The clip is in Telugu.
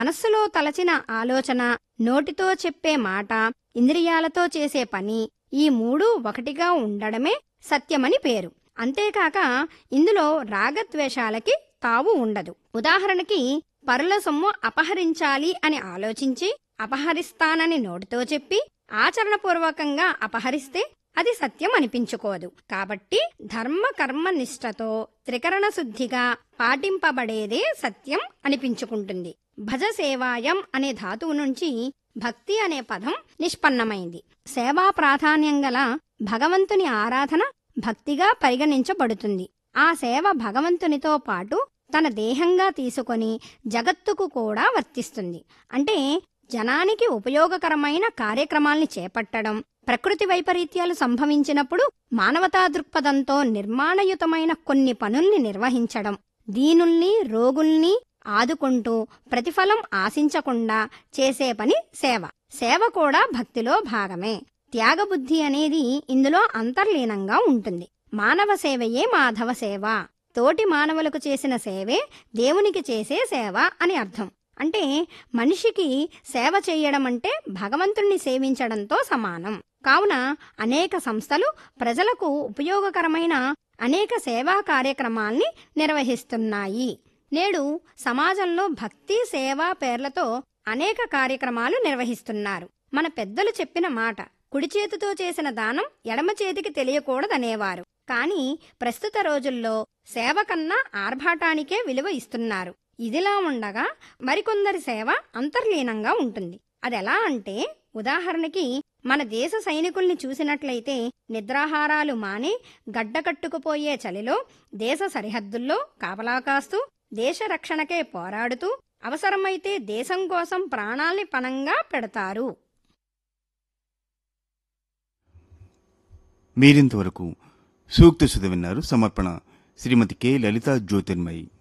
మనస్సులో తలచిన ఆలోచన నోటితో చెప్పే మాట ఇంద్రియాలతో చేసే పని ఈ మూడు ఒకటిగా ఉండడమే సత్యమని పేరు అంతేకాక ఇందులో రాగద్వేషాలకి తావు ఉండదు ఉదాహరణకి పరుల సొమ్ము అపహరించాలి అని ఆలోచించి అపహరిస్తానని నోటితో చెప్పి ఆచరణపూర్వకంగా అపహరిస్తే అది సత్యం అనిపించుకోదు కాబట్టి ధర్మ కర్మ నిష్ఠతో త్రికరణ శుద్ధిగా పాటింపబడేదే సత్యం అనిపించుకుంటుంది భజ సేవాయం అనే ధాతువు నుంచి భక్తి అనే పదం నిష్పన్నమైంది సేవా ప్రాధాన్యం గల భగవంతుని ఆరాధన భక్తిగా పరిగణించబడుతుంది ఆ సేవ భగవంతునితో పాటు తన దేహంగా తీసుకొని జగత్తుకు కూడా వర్తిస్తుంది అంటే జనానికి ఉపయోగకరమైన కార్యక్రమాల్ని చేపట్టడం ప్రకృతి వైపరీత్యాలు సంభవించినప్పుడు మానవతా దృక్పథంతో నిర్మాణయుతమైన కొన్ని పనుల్ని నిర్వహించడం దీనుల్ని రోగుల్ని ఆదుకుంటూ ప్రతిఫలం ఆశించకుండా చేసే పని సేవ సేవ కూడా భక్తిలో భాగమే త్యాగబుద్ధి అనేది ఇందులో అంతర్లీనంగా ఉంటుంది మానవ సేవయే మాధవ సేవ తోటి మానవులకు చేసిన సేవే దేవునికి చేసే సేవ అని అర్థం అంటే మనిషికి సేవ చేయడం అంటే భగవంతుణ్ణి సేవించడంతో సమానం కావున అనేక సంస్థలు ప్రజలకు ఉపయోగకరమైన అనేక సేవా కార్యక్రమాల్ని నిర్వహిస్తున్నాయి నేడు సమాజంలో భక్తి సేవ పేర్లతో అనేక కార్యక్రమాలు నిర్వహిస్తున్నారు మన పెద్దలు చెప్పిన మాట కుడి చేతితో చేసిన దానం ఎడమ చేతికి తెలియకూడదనేవారు కానీ ప్రస్తుత రోజుల్లో సేవ కన్నా ఆర్భాటానికే విలువ ఇస్తున్నారు ఇదిలా ఉండగా మరికొందరి సేవ అంతర్లీనంగా ఉంటుంది అదెలా అంటే ఉదాహరణకి మన దేశ సైనికుల్ని చూసినట్లయితే నిద్రాహారాలు మాని గడ్డకట్టుకుపోయే చలిలో దేశ సరిహద్దుల్లో కాపలా కాస్తూ దేశ రక్షణకే పోరాడుతూ అవసరమైతే దేశం కోసం ప్రాణాల్ని పణంగా పెడతారు మీరింతవరకు సూక్త సుధ విన్నారు సమర్పణ శ్రీమతి కె లలితా జ్యోతిర్మయి